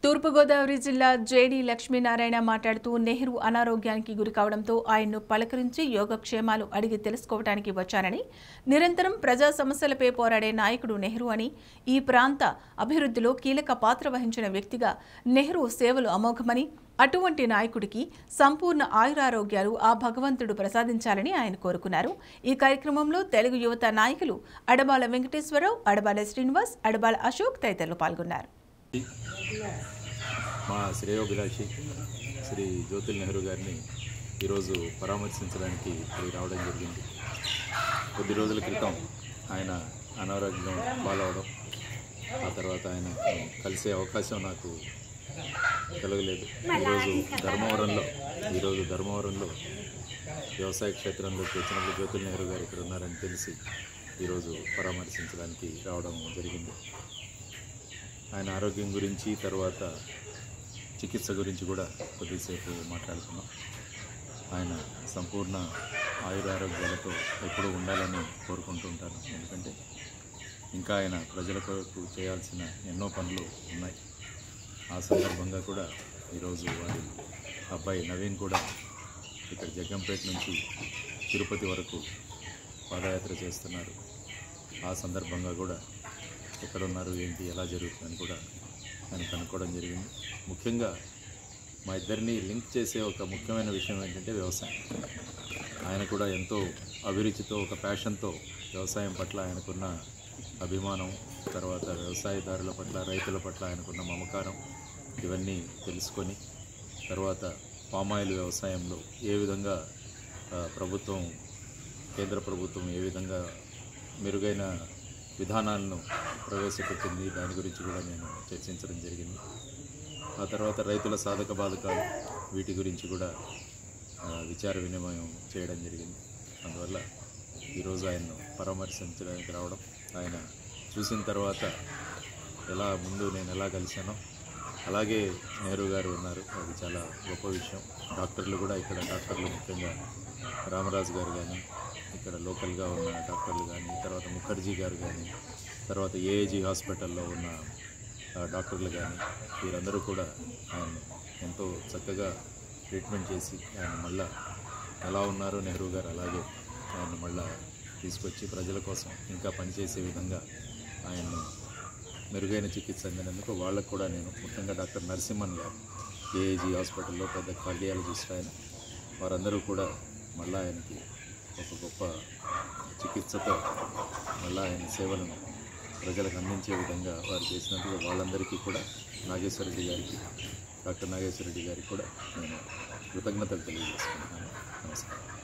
తూర్పుగోదావరి జిల్లా జేడీ లక్ష్మీనారాయణ మాట్లాడుతూ నెహ్రూ అనారోగ్యానికి గురి కావడంతో ఆయన్ను పలకరించి యోగక్షేమాలు అడిగి తెలుసుకోవడానికి వచ్చానని నిరంతరం ప్రజా సమస్యలపై పోరాడే నాయకుడు నెహ్రూ అని ఈ ప్రాంత అభివృద్ధిలో కీలక పాత్ర వహించిన వ్యక్తిగా నెహ్రూ సేవలు అమోఘమని అటువంటి నాయకుడికి సంపూర్ణ ఆయురారోగ్యాలు ఆ భగవంతుడు ప్రసాదించాలని ఆయన కోరుకున్నారు ఈ కార్యక్రమంలో తెలుగు యువత నాయకులు అడబాల వెంకటేశ్వరరావు అడబాల శ్రీనివాస్ అడబాల అశోక్ తదితరులు పాల్గొన్నారు మా శ్రేయోభిలాషి శ్రీ జ్యోతిల్ నెహ్రూ గారిని ఈరోజు పరామర్శించడానికి ఇక్కడికి రావడం జరిగింది కొద్ది రోజుల క్రితం ఆయన అనారోగ్యం పాలవడం ఆ తర్వాత ఆయన కలిసే అవకాశం నాకు కలగలేదు ఈరోజు ధర్మవరంలో ఈరోజు ధర్మవరంలో వ్యవసాయ క్షేత్రంలోకి వచ్చినప్పుడు జ్యోతిల్ నెహ్రూ గారు ఇక్కడ ఉన్నారని తెలిసి ఈరోజు పరామర్శించడానికి రావడం జరిగింది ఆయన ఆరోగ్యం గురించి తర్వాత చికిత్స గురించి కూడా కొద్దిసేపు మాట్లాడుకున్నాం ఆయన సంపూర్ణ ఆయురారోగ్యాలతో ఎప్పుడూ ఉండాలని కోరుకుంటుంటాను ఎందుకంటే ఇంకా ఆయన ప్రజల కొరకు చేయాల్సిన ఎన్నో పనులు ఉన్నాయి ఆ సందర్భంగా కూడా ఈరోజు వారి అబ్బాయి నవీన్ కూడా ఇక్కడ జగ్గంపేట నుంచి తిరుపతి వరకు పాదయాత్ర చేస్తున్నారు ఆ సందర్భంగా కూడా ఎక్కడ ఉన్నారు ఏంటి ఎలా జరుగుతుందని కూడా నేను కనుక్కోవడం జరిగింది ముఖ్యంగా మా ఇద్దరిని లింక్ చేసే ఒక ముఖ్యమైన విషయం ఏంటంటే వ్యవసాయం ఆయన కూడా ఎంతో అభిరుచితో ఒక ప్యాషన్తో వ్యవసాయం పట్ల ఆయనకున్న అభిమానం తర్వాత వ్యవసాయదారుల పట్ల రైతుల పట్ల ఆయనకున్న మమకారం ఇవన్నీ తెలుసుకొని తర్వాత పామాయిల్ వ్యవసాయంలో ఏ విధంగా ఆ, ప్రభుత్వం కేంద్ర ప్రభుత్వం ఏ విధంగా మెరుగైన విధానాలను ప్రవేశపెట్టింది దాని గురించి కూడా నేను చర్చించడం జరిగింది ఆ తర్వాత రైతుల సాధక బాధకాలు వీటి గురించి కూడా ఆ, విచార వినిమయం చేయడం జరిగింది అందువల్ల ఈరోజు ఆయన్ను పరామర్శించడానికి రావడం ఆయన చూసిన తర్వాత ఎలా ముందు నేను ఎలా కలిశానో అలాగే నెహ్రూ గారు ఉన్నారు అది చాలా గొప్ప విషయం డాక్టర్లు కూడా ఇక్కడ డాక్టర్లు ముఖ్యంగా రామరాజు గారు కానీ ఇక్కడ లోకల్గా ఉన్న డాక్టర్లు కానీ తర్వాత ముఖర్జీ గారు కానీ తర్వాత ఏఏజీ హాస్పిటల్లో ఉన్న ఆ, డాక్టర్లు కానీ వీరందరూ కూడా ఆయన ఎంతో చక్కగా ట్రీట్మెంట్ చేసి ఆయన మళ్ళా ఎలా ఉన్నారో నెహ్రూ గారు అలాగే ఆయన మళ్ళా తీసుకొచ్చి ప్రజల కోసం ఇంకా పనిచేసే విధంగా ఆయన్ను మెరుగైన చికిత్స అందినందుకు వాళ్ళకు కూడా నేను ముఖ్యంగా డాక్టర్ నరసింహన్ గారు ఏఏజీ హాస్పిటల్లో పెద్ద కార్డియాలజిస్ట్ ఆయన వారందరూ కూడా మళ్ళా ఆయనకి ఒక గొప్ప చికిత్సతో మళ్ళా ఆయన సేవలను ప్రజలకు అందించే విధంగా వారు చేసినందుకు వాళ్ళందరికీ కూడా నాగేశ్వరరెడ్డి గారికి డాక్టర్ నాగేశ్వరరెడ్డి గారికి కూడా నేను కృతజ్ఞతలు తెలియజేసుకుంటున్నాను నమస్కారం